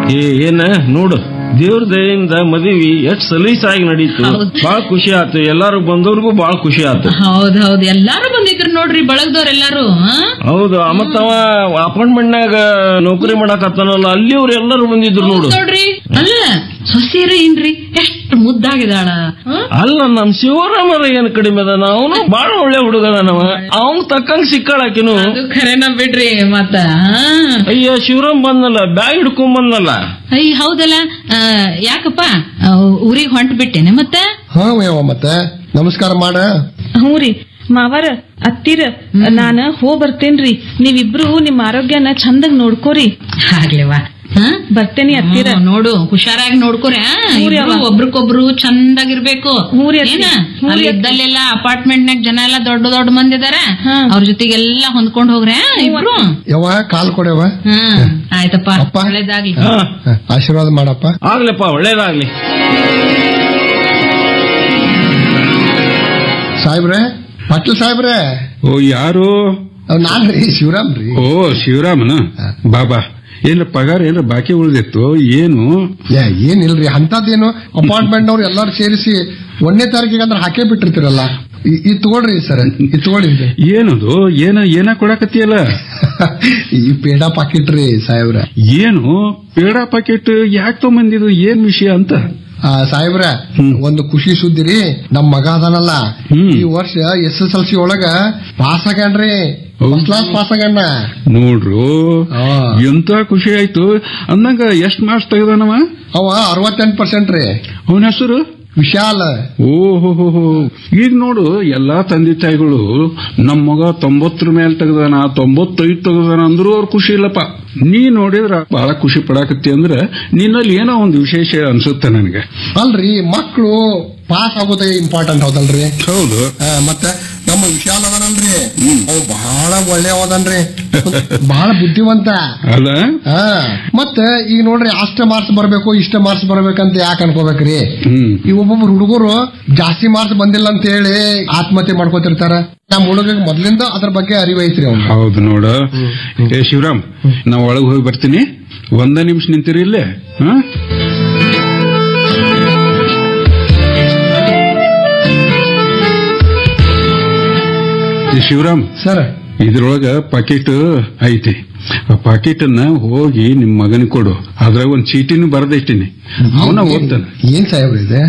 ಏ ಏನ ನೋಡು ದೇವ್ರ ದಯಿಂದ ಮದುವೆ ಎಷ್ಟ್ ಸಲೀಸಾಗಿ ನಡೀತು ಹೌದು. ಬಾಳ ಖುಷಿ ಆತು ಎಲ್ಲಾರು ಬಂದವ್ರಿಗೂ ಬಾಳ ಖುಷಿ ಆತು ಹೌದ್ ಹೌದ್ ಎಲ್ಲಾರು ಬಂದಿದ್ರು ನೋಡ್ರಿ ಬಳಗದವ್ರ ಎಲ್ಲಾರು ಹೌದು ಮತ್ತವ ಅಪಾರ್ಟ್ಮೆಂಟ್ ನಾಗ ನೌಕರಿ ಮಾಡಾಕತ್ತಾನಲ್ಲ ಅಲ್ಲಿ ಅವ್ರು ಎಲ್ಲರೂ ಬಂದಿದ್ರು ನೋಡು ನೋಡ್ರಿ ಅಲ್ಲ ಸೊಸೆಯರ ಏನ್ರಿ ಎಷ್ಟ್ ಮುದ್ದಾಗಿದಾಳ ಹ? ಅಲ್ಲ ನಮ್ ಶಿವರಾಮರ ಏನ್ ಕಡಿಮೆ ಅದಾನ ಅವನು ಬಾಳ ಒಳ್ಳೆ ಹುಡುಗ ಅದಾನವ ಅವನ್ ತಕ್ಕಂಗ್ ಸಿಕ್ಕಾಳಾಕಿನು ಅದು ಖರೇನ ಬಿಡ್ರಿ ಮತ್ತ ಹ? ಅಯ್ಯ ಶಿವರಾಮ್ ಬಂದಲ್ಲ ಬ್ಯಾಗ್ ಹಿಡ್ಕೊಂಡ್ ಬಂದಲ್ಲ ಅಯ್ಯ ಹೌದಲ್ಲ ಆ, ಯಾಕಪ್ಪ ಊರಿಗೆ ಹೊಂಟ್ ಬಿಟ್ಟೇನೆ ಮತ್ತ ಹಾ ಯವ್ವ ಮತ್ತೆ ನಮಸ್ಕಾರ ಮಾಡ ಹ್ಞೂ ರೀ ಮಾವಾರ ಅತ್ತಿರ ನಾನ ಹೋ ಬರ್ತೇನ್ರಿ ನೀವಿಬ್ರು ನಿಮ್ ಆರೋಗ್ಯನ ಚಂದಗ್ ನೋಡ್ಕೋರಿ ಆಗ್ಲೇವಾ ಹ? ಬರ್ತೇನಿ ಅತ್ತಿರ ಹ್ಮ್, ನೋಡು ಹುಷಾರಾಗಿ ನೋಡ್ಕೊರೆ ಹ್ಞೂ ರೀ ಅವ್ವ. ಒಬ್ರಿಗೊಬ್ರು ಚಂದಾಗಿರ್ಬೇಕು ಹ್ಞೂ ರೀ ಅತ್ತಿ. ಏನ ಹ್ಞೂ ರೀ ಅಲ್ಲಿ ಅತ್ತಿ. ಇದ್ದಲ್ಲೆಲ್ಲ ಅಪಾರ್ಟ್ಮೆಂಟ್ ನಾಗ ಜನ ಎಲ್ಲ ದೊಡ್ಡ ದೊಡ್ಡ ಮಂದಿ ಇದಾರ ಹಾ. ಅವ್ರ ಜೊತೆಗೆಲ್ಲ ಹೊಂದ್ಕೊಂಡ್ ಹೋಗ್ರೆ ಇಬ್ರು ಯವ್ವ ಕಾಲ್ ಕೊಡೆವ ಹ್ಮ್ ಆಯ್ತಪ್ಪ ಅಪ್ಪ. ಒಳ್ಳೇದಾಗ್ಲಿ ಹಾ ಹ, ಆಶೀರ್ವಾದ ಮಾಡಪ್ಪ ಆಗ್ಲಪ್ಪ ಒಳ್ಳೇದಾಗ್ಲಿ ಸಾಹೇಬ್ರೆ ಪಟ್ಲ್ ಸಾಹೇಬ್ರೆ ಓ ಯಾರು ಅವ್ ನಾನ್ರಿ ಶಿವರಾಮ್ ರೀ ಓ ಶಿವರಾಮನ ಬಾಬಾ ಏನ ಪಗಾರ ಏನ ಬಾಕಿ ಉಳಿದಿತ್ತು ಏನು ಏ ಏನಿಲ್ರಿ ಅಂತದ್ದೇನು ಅಪಾರ್ಟ್ಮೆಂಟ್ ಅವ್ರು ಎಲ್ಲಾರು ಸೇರಿಸಿ ಒಂದನೇ ತಾರೀಕಿಗೆ ಅಂದ್ರೆ ಹಾಕೇ ಬಿಟ್ಟಿರ್ತೀರಲ್ಲ ಇ- ಇದ್ ತಗೊಳ್ರಿ ಸರ್ ಇದ್ ತಗೊಳ್ಳಿ ಇದು. ಏನದು ಏನ ಏನ ಕೊಡಕತ್ತಿಯಲ್ಲ ಈ ಪೇಡ ಪಾಕಿಟ್ ರೀ ಸಾಹೇಬ್ರ ಏನು ಪೇಡ ಪಾಕೆಟ್ ಯಾಕೆ ತಗೊಂಬಂದಿದ್ದು ಏನ್ ವಿಷಯ ಅಂತ ಆ, ಸಾಹೇಬ್ರ ಒಂದು ಖುಷಿ ಸುದ್ದಿ ರೀ ನಮ್ ಮಗ ಅದಾನಲ್ಲ ಹ್ಮ್. ಈ ವರ್ಷ ಎಸ್ ಎಸ್ ಎಲ್ ಸಿ ಒಳಗ ಪಾಸ್ ಆಗ್ಯಾನ್ರಿ ಫಸ್ಟ್ ಕ್ಲಾಸ್ ಪಾಸ್ ಆಗ್ಯಾನ ನೋಡ್ರು ಆ. ಎಂತ ಖುಷಿ ಆಯ್ತು ಅಂದಂಗ ಎಷ್ಟ್ ಮಾರ್ಕ್ಸ್ ತೆಗ್ದಾನವ ಅವ ಅರವತ್ತೆಂಟು ಪರ್ಸೆಂಟ್ ರೀ ಅವನ ಹೆಸರು ವಿಶಾಲ್ ಓಹೋ ಈಗ ನೋಡು ಎಲ್ಲಾ ತಂದೆ ತಾಯಿಗಳು ನಮ್ಮ ಮಗ ತೊಂಬತ್ತರ ಮೇಲೆ ತೆಗ್ದಾನ ತೊಂಬತ್ತೈದು ತೆಗ್ದಾನ ಅಂದ್ರೂ ಅವ್ರ ಖುಷಿ ಇಲ್ಲಪ್ಪ ನೀ ನೋಡಿದ್ರ ಬಹಳ ಖುಷಿ ಪಡಾಕತ್ತಿ ಅಂದ್ರೆ ನಿನ್ನಲ್ಲಿ ಏನೋ ಒಂದು ವಿಶೇಷ ಅನ್ಸುತ್ತೆ ನನಗೆ ಅಲ್ರಿ ಮಕ್ಕಳು ಪಾಸ್ ಆಗೋದೇ ಇಂಪಾರ್ಟೆಂಟ್ ಹೌದಲ್ರಿ ಹೌದು ಆ, ಮತ್ತೆ ನಮ್ಮ ವಿಶಾಲ್ ಅದನಲ್ರಿ ಅವ್ ಬಹಳ ಒಳ್ಳೆ ಹೋದನ್ರಿ ಬಹಳ ಬುದ್ಧಿವಂತ ಅಲ್ಲ ಹಾ ಮತ್ತೆ ಈಗ ನೋಡ್ರಿ ಅಷ್ಟ ಮಾರ್ಕ್ಸ್ ಬರ್ಬೇಕು ಇಷ್ಟ ಮಾರ್ಕ್ಸ್ ಬರ್ಬೇಕಂತ ಯಾಕೆ ಅನ್ಕೋಬೇಕ್ರಿ ಹ್ಮ್ ಈ ಒಬ್ಬೊಬ್ರು ಹುಡುಗರು ಜಾಸ್ತಿ ಮಾರ್ಕ್ಸ್ ಬಂದಿಲ್ಲ ಅಂತ ಹೇಳಿ ಆತ್ಮಹತ್ಯೆ ಮಾಡ್ಕೋತಿರ್ತಾರ ನಮ್ಮ ಹುಡುಗಗೆ ಮೊದ್ಲಿಂದ ಅದ್ರ ಬಗ್ಗೆ ಅರಿವು ಐತ್ರಿ ಅವ್ನು ಹೌದು ನೋಡ ಏ ಶಿವರಾಮ್ ನಾ ಒಳಗೆ ಹೋಗಿ ಬರ್ತೀನಿ ಒಂದ ನಿಮಿಷ ನಿಂತಿರಿ ಇಲ್ಲೇ ಹಾ ಏ ಶಿವರಾಮ್ ಸರ್ ಇದ್ರೊಳಗ ಪಾಕೆಟ್ ಐತಿ ಆ ಪಾಕೆಟ್ ಅನ್ನ ಹೋಗಿ ನಿಮ್ ಮಗನಿಗೆ ಕೊಡು ಅದ್ರಾಗ ಒಂದ್ ಚೀಟಿನೂ ಬರೆದಿಟ್ಟಿನಿ ಅವನ ಓದ್ತಾನ ಏನ್ ಸಾಹೇಬ್ರ ಇದೆ